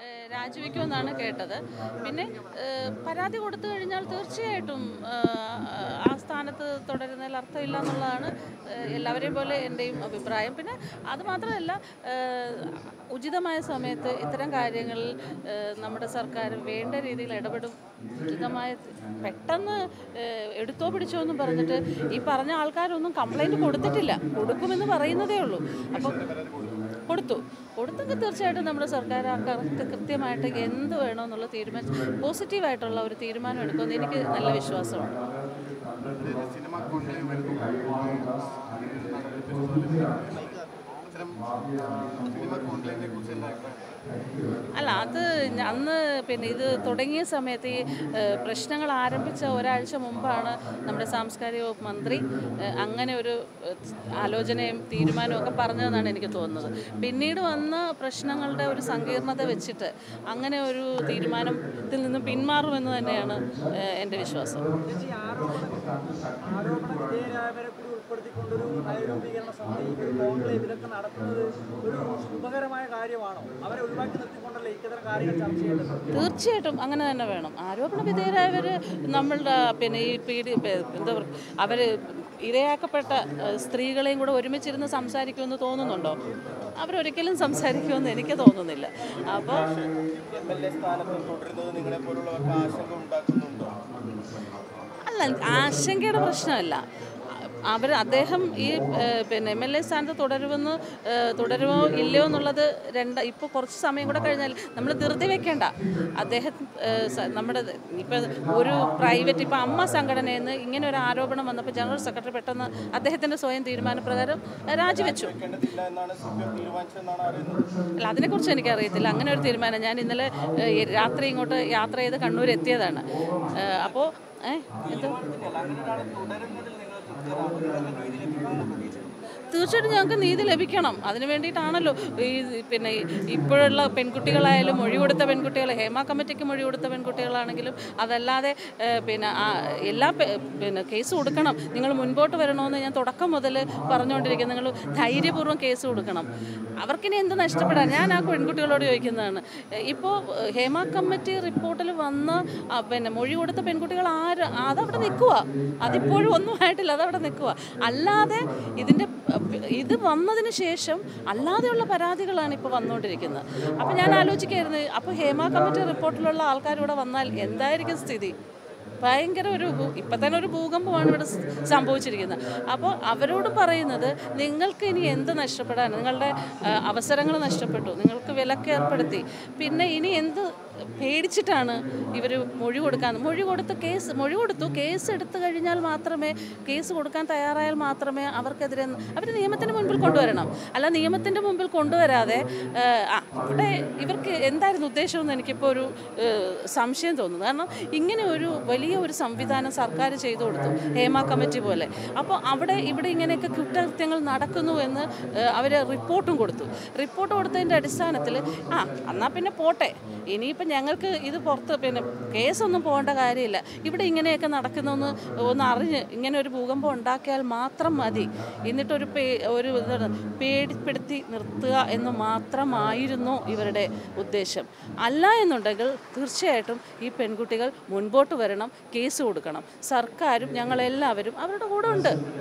ഏഹ്, രാജിവെക്കുമെന്നാണ് കേട്ടത് പിന്നെ ഏഹ്, പരാതി കൊടുത്തു കഴിഞ്ഞാൽ തീർച്ചയായിട്ടും ഏഹ്, ആ സ്ഥാനത്ത് തുടരുന്നതിൽ അർത്ഥമില്ല എന്നുള്ളതാണ് ഏഹ്, എല്ലാവരെയും പോലെ എൻ്റെയും അഭിപ്രായം പിന്നെ അത് മാത്രമല്ല ഏഹ്, ഉചിതമായ സമയത്ത് ഇത്തരം കാര്യങ്ങളിൽ ഏഹ്, നമ്മുടെ സർക്കാർ വേണ്ട രീതിയിൽ ഇടപെടും ഉചിതമായ പെട്ടെന്ന് ഏഹ്, എടുത്തോ പിടിച്ചോ എന്നും പറഞ്ഞിട്ട് ഈ പറഞ്ഞ ആൾക്കാരൊന്നും കംപ്ലൈൻറ്റ് കൊടുത്തിട്ടില്ല കൊടുക്കുമെന്ന് പറയുന്നതേ ഉള്ളൂ അപ്പം കൊടുത്തു കൊടുത്തെങ്കിൽ തീർച്ചയായിട്ടും നമ്മുടെ സർക്കാർ ആ കറക്റ്റ് കൃത്യമായിട്ട് എന്ത് വേണമെന്നുള്ള തീരുമാനം പോസിറ്റീവായിട്ടുള്ള ഒരു തീരുമാനം എടുക്കുമെന്ന് എനിക്ക് നല്ല വിശ്വാസമുണ്ട് സിനിമ കോൺക്ലേവ് വരുന്നു അത്തരം സിനിമ കോൺക്ലേവിനെ കുറിച്ച് എന്താ അഭിപ്രായം അല്ല അത് ഞ- അന്ന് പിന്നെ ഇത് തുടങ്ങിയ സമയത്ത് ഈ ഏഹ്, പ്രശ്നങ്ങൾ ആരംഭിച്ച ഒരാഴ്ച മുമ്പാണ് നമ്മുടെ സാംസ്കാരിക വകുപ്പ് മന്ത്രി ഏഹ്, അങ്ങനെ ഒരു ഏഹ്, ആലോചനയും തീരുമാനവും ഒക്കെ പറഞ്ഞതെന്നാണ് എനിക്ക് തോന്നുന്നത് പിന്നീട് വന്ന പ്രശ്നങ്ങളുടെ ഒരു സങ്കീർണത വെച്ചിട്ട് അങ്ങനെ ഒരു തീരുമാനത്തിൽ നിന്ന് പിന്മാറുമെന്ന് തന്നെയാണ് ഏഹ്, എൻ്റെ വിശ്വാസം ചേച്ചി ആരോപണ ആരോപണ വിധേയരായവരെ കൂടി ഉൾപ്പെടുത്തിക്കൊണ്ടൊരു നയരൂപീകരണ സമിതി ഒരു കോൺക്ലേവ് ഇതൊക്കെ നടത്തുന്നത് ഒരു ശുഭകരമായ കാര്യമാണോ അവരെ ഒഴിവാക്കി നിർത്തിക്കൊണ്ടല്ലേ ഇത്തരം കാര്യങ്ങൾ ചർച്ച ചെയ്യേണ്ടത് തീർച്ചയായിട്ടും അങ്ങനെ തന്നെ വേണം ആരോപണ വിധേയരായവർ നമ്മളുടെ പിന്നെ ഈ പീഡി പേ- എന്താ പറയുക അവർ ഇരയാക്കപ്പെട്ട ഏഹ്, സ്ത്രീകളെയും കൂടെ ഒരുമിച്ചിരുന്ന് സംസാരിക്കുമെന്ന് തോന്നുന്നുണ്ടോ അവരൊരിക്കലും സംസാരിക്കുമെന്ന് എനിക്ക് തോന്നുന്നില്ല അപ്പോൾ എം എൽ എ സ്ഥാനത്ത് തുടരുന്നത് നിങ്ങളെ പോലുള്ളവർക്ക് ആശങ്ക ഉണ്ടാക്കുന്നുണ്ടോ അല്ല ആശങ്കയുടെ പ്രശ്നമല്ല അവർ അദ്ദേഹം ഈ ഏഹ്, പിന്നെ എം എൽ എ സ്ഥാനത്ത് തുടരുമെന്ന് ഏഹ്, തുടരുമോ ഇല്ലയോ എന്നുള്ളത് രണ്ട് ഇപ്പോൾ കുറച്ച് സമയം കൂടെ കഴിഞ്ഞാൽ നമ്മൾ ധൃതി വെക്കേണ്ട അദ്ദേഹം ഏഹ്, സ- നമ്മുടെ ഇപ്പം ഒരു പ്രൈവറ്റ് ഇപ്പം അമ്മ സംഘടനയിൽ നിന്ന് ഇങ്ങനെ ഒരു ആരോപണം വന്നപ്പോൾ ജനറൽ സെക്രട്ടറി പെട്ടെന്ന് അദ്ദേഹത്തിൻ്റെ സ്വയം തീരുമാനപ്രകാരം ഏഹ്, രാജിവെച്ചു വേണ്ടതില്ല എന്നാണ് സിപിഎം തീരുമാനിച്ചതെന്നാണ് അറിയുന്നത് അല്ല അതിനെക്കുറിച്ച് എനിക്കറിയത്തില്ല അങ്ങനെ ഒരു തീരുമാനം ഞാൻ ഇന്നലെ ഏഹ്, ഈ രാത്രി ഇങ്ങോട്ട് യാത്ര ചെയ്ത് കണ്ണൂർ എത്തിയതാണ് ഏഹ്, അപ്പോൾ ഏഹ് എന്തോ തീർച്ചയായിട്ടും ഞങ്ങൾക്ക് നീതി ലഭിക്കണം അതിന് വേണ്ടിയിട്ടാണല്ലോ ഈ പിന്നെ ഇപ്പോഴുള്ള പെൺകുട്ടികളായാലും മൊഴി കൊടുത്ത പെൺകുട്ടികൾ ഹേമ കമ്മിറ്റിക്ക് മൊഴി കൊടുത്ത പെൺകുട്ടികളാണെങ്കിലും അതല്ലാതെ ഏഹ്, പിന്നെ ആ എല്ലാ പെ- പിന്നെ കേസ് കൊടുക്കണം നിങ്ങൾ മുൻപോട്ട് വരണമെന്ന് ഞാൻ തുടക്കം മുതൽ പറഞ്ഞുകൊണ്ടിരിക്കുന്നത് നിങ്ങൾ ധൈര്യപൂർവ്വം കേസ് കൊടുക്കണം അവർക്കിനി എന്ത് നഷ്ടപ്പെടാൻ ഞാൻ ആ പെൺകുട്ടികളോട് ചോദിക്കുന്നതാണ് ഇപ്പോൾ ഹേമ കമ്മിറ്റി റിപ്പോർട്ടിൽ വന്ന് ആ, പിന്നെ മൊഴി കൊടുത്ത പെൺകുട്ടികൾ ആര് അതവിടെ നിൽക്കുക അതിപ്പോഴും ഒന്നും ആയിട്ടില്ല അതവിടെ നിൽക്കുക അല്ലാതെ ഇതിൻ്റെ ഇത് വന്നതിന് ശേഷം അല്ലാതെയുള്ള പരാതികളാണ് ഇപ്പോൾ വന്നുകൊണ്ടിരിക്കുന്നത് അപ്പോൾ ഞാൻ ആലോചിക്കായിരുന്നു അപ്പോൾ ഹേമ കമ്മിറ്റി റിപ്പോർട്ടിലുള്ള ആൾക്കാരിവിടെ വന്നാൽ എന്തായിരിക്കും സ്ഥിതി ഭയങ്കര ഒരു ഭൂ- ഇപ്പം തന്നെ ഒരു ഭൂകമ്പമാണ് ഇവിടെ സ് സംഭവിച്ചിരിക്കുന്നത് അപ്പോൾ അവരോട് പറയുന്നത് നിങ്ങൾക്ക് ഇനി എന്ത് നഷ്ടപ്പെടാൻ നിങ്ങളുടെ ആ, അവസരങ്ങൾ നഷ്ടപ്പെട്ടു നിങ്ങൾക്ക് വിലക്ക് ഏർപ്പെടുത്തി പിന്നെ ഇനി എന്ത് പേടിച്ചിട്ടാണ് ഇവർ മൊഴി കൊടുക്കാൻ മൊഴി കൊടുത്ത് കേസ് മൊഴി കൊടുത്തു കേസ് എടുത്തു കഴിഞ്ഞാൽ മാത്രമേ കേസ് കൊടുക്കാൻ തയ്യാറായാൽ മാത്രമേ അവർക്കെതിരെ അവർ നിയമത്തിന് മുൻപിൽ കൊണ്ടുവരണം അല്ല നിയമത്തിൻ്റെ മുമ്പിൽ കൊണ്ടുവരാതെ ആ, ആ, ഇവിടെ ഇവർക്ക് എന്തായിരുന്നു ഉദ്ദേശമെന്ന് എനിക്കിപ്പോൾ ഒരു ഏഹ്, സംശയം തോന്നുന്നു കാരണം ഇങ്ങനെ ഒരു വലിയ ഒരു സംവിധാനം സർക്കാർ ചെയ്തു കൊടുത്തു ഹേമ കമ്മിറ്റി പോലെ അപ്പോൾ അവിടെ ഇവിടെ ഇങ്ങനെയൊക്കെ കുറ്റകൃത്യങ്ങൾ നടക്കുന്നു എന്ന് അവർ റിപ്പോർട്ടും കൊടുത്തു റിപ്പോർട്ട് കൊടുത്തതിൻ്റെ അടിസ്ഥാനത്തിൽ ആ എന്നാൽ പിന്നെ പോട്ടെ ഇനിയിപ്പം ഞങ്ങൾക്ക് ഇത് പുറത്ത് പിന്നെ കേസൊന്നും പോകേണ്ട കാര്യമില്ല ഇവിടെ ഇങ്ങനെയൊക്കെ നടക്കുന്നൊന്ന് ഒന്ന് അറിഞ്ഞ് ഇങ്ങനെ ഒരു ഭൂകമ്പം ഉണ്ടാക്കിയാൽ മാത്രം മതി എന്നിട്ടൊരു പേ ഒരു എന്താണ് പേടിപ്പെടുത്തി നിർത്തുക എന്ന് മാത്രമായിരുന്നു ഇവരുടെ ഉദ്ദേശം അല്ല എന്നുണ്ടെങ്കിൽ തീർച്ചയായിട്ടും ഈ പെൺകുട്ടികൾ മുൻപോട്ട് വരണം കേസ് കൊടുക്കണം സർക്കാരും ഞങ്ങളെല്ലാവരും അവരുടെ കൂടെ ഉണ്ട്